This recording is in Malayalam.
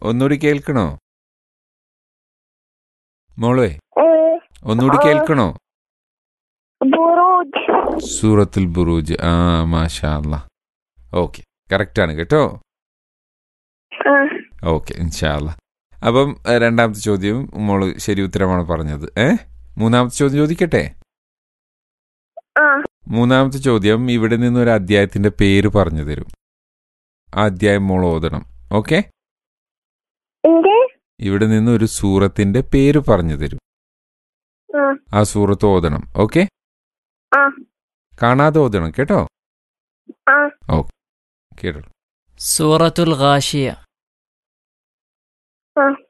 ഒന്നുകൂടി കേൾക്കണോ മോളെ ഏഹ്, ഒന്നുകൂടി ആ. കേൾക്കണോ ബുറൂജ് സൂറത്തുൽ ബുറൂജ് ആ മാഷാ അല്ലാ ഓക്കെ കറക്റ്റാണ് കേട്ടോ ആ ഓക്കെ ഇൻഷാല്ല അപ്പം ഏ, രണ്ടാമത്തെ ചോദ്യം മോള് ശരി ഉത്തരമാണ് പറഞ്ഞത് ഏ മൂന്നാമത്തെ ചോദ്യം ചോദിക്കട്ടെ ആ മൂന്നാമത്തെ ചോദ്യം ഇവിടെ നിന്ന് ഒരു അധ്യായത്തിന്റെ പേര് പറഞ്ഞു തരും ആ അധ്യായം മോൾ ഓതണം ഓക്കെ എന്ത് ഇവിടെ നിന്ന് ഒരു സൂറത്തിന്റെ പേര് പറഞ്ഞു തരും ആ ആ സൂറത്ത് ഓതണം ഓക്കെ ആ കാണാതെ ഓതണം കേട്ടോ ആ കേട്ടോ സൂറത്തുൽ ഗാഷിയ ആ